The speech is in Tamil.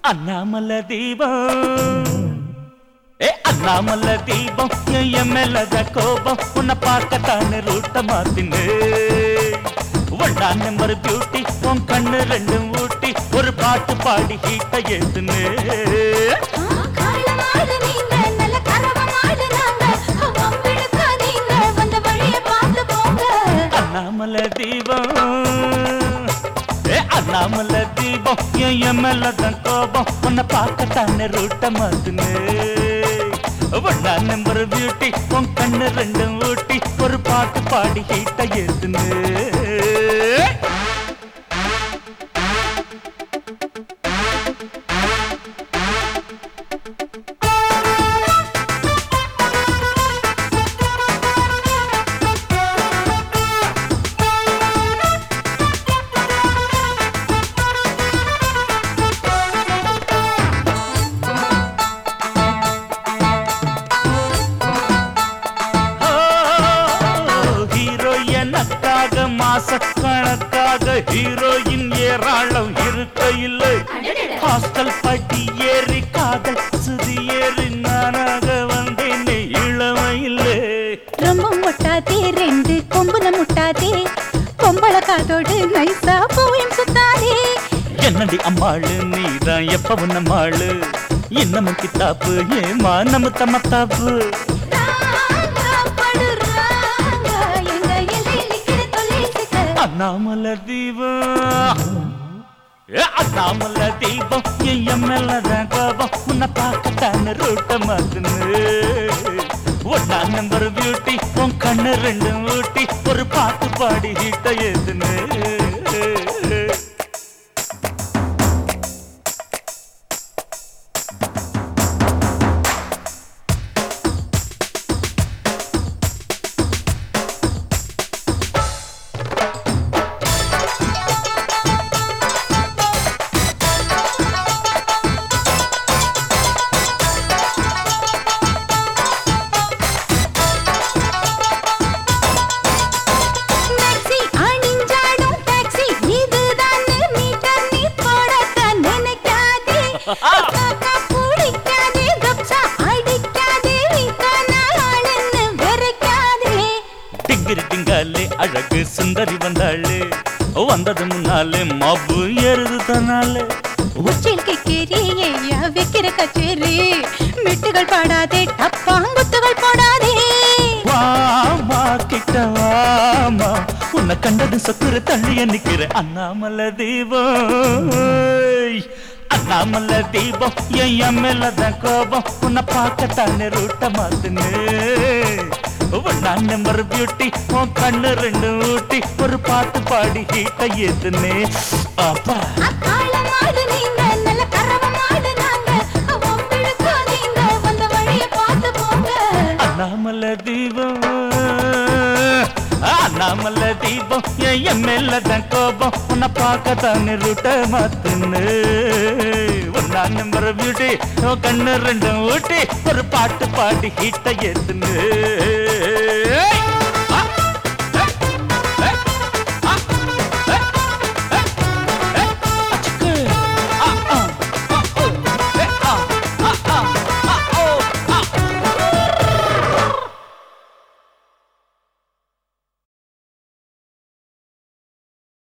அண்ணாமல தீபம் ஏ அண்ணாமல தீபம் என் மேலத கோபம் உன்னை பார்க்கத்தானே ரூட்ட மாத்தினு ஒன்னா நம்பர் பியூட்டி உன் கண்ணு ரெண்டும் ஊட்டி ஒரு பாட்டு பாடி ஹீட்ட ஏத்துனு காலமாடு நீங்க நல்ல கரவமாடு நாங்க வம்பிழுக்காதீங்க வந்த வழியை பார்த்து போங்க அண்ணாமல தீபம் ஏ அண்ணாமல தீபம் என் மேலதான் கோபம் உன்னை பார்க்கத்தானே ரூட்ட மாத்துனு ஒன்னா நம்பர் பியூட்டி உன் கண்ணு ரெண்டும் ஊட்டி ஒரு பாட்டு பாடி ஹீட்ட ஏத்துனு ஹீரோயினுக்காக மாசக்கணக்காக ஹீரோயின் ஏராளம் இருக்க இல்லை ஹாஸ்டல் பட்டி ஏறி காதல் சுதி ஏறி நானாக வந்தேனே இளமையிலே ரொம்ப முட்டாதே ரெண்டு கொம்புல முட்டாதே பொம்பள காதோடு நைசா போயும் சுத்தாதே என்னடி அம்மாளு நீதான் எப்பவும் நம்மாளு இன்னமும் கித்தாப்பு ஏமா நம்ம தம்மத்தாப்பு படுறாங்க எங்க எல்லை நிக்கிற தொலைச்சுக்க அண்ணாமல தீபம் ஏ அண்ணாமல தீபம் என் மேலதான் கோபம் உன்னை பார்க்கத்தான ரூட்ட மாத்துன்னு ஒன்னா நம்பர் பியூட்டி உன் கண்ணு ரெண்டும் ஊட்டி ஒரு பாட்டு பாடி ஹீட்ட ஏத்துன்னு டாக்ஸி அணிஞ்சாடும் டாக்ஸி இதுதான் மீட்டர் நீ போடத்தான் நினைக்காதே காக்கா பிடிக்காதே கப்சா அடிக்காதே வீட்டான ஆளுன்னு வெறுக்காதே டிங்கிரி டிங்காலே அழகு சுந்தரி வந்தாளே வந்தது முன்னாலே மப்பு ஏறுது தன்னாலே உச்சில் கிக்கேரி ஐயா வைக்கிற கச்சேரி மிட்டுகள் பாடாதே டப்பாங்குத்துகள் போடாதே வாமா கிட்ட வாமா உன்னை கண்டது சொத்துற தள்ளிய நிக்கிற அண்ணாமல தீபம் அண்ணாமல தீபம் என் மேலதான் கோபம் உன்னை பார்க்கத்தானே ரூட்ட மாத்துன்னு ஒன்னா நம்பர் பியூட்டி உன் கண்ணு ரெண்டு ஊட்டி ஒரு பாட்டு பாடி ஹீட்ட ஏத்துனே அப்பா அக்காலமாடு நீங்க நல்ல கரவமாடு நாங்க வம்பிழுக்காதீங்க வந்த வழியை பார்த்து போங்க அண்ணாமல தீபம் அண்ணாமல தீபம் என் மேலதான் கோபம் உன்னை பார்க்க தானே ரூட்ட மாத்துன்னு ஒன்னா நம்பர் பியூட்டி உன் கண்ணு ரெண்டும் ஊட்டி ஒரு பாட்டு பாடி ஹீட்ட ஏத்துன்னு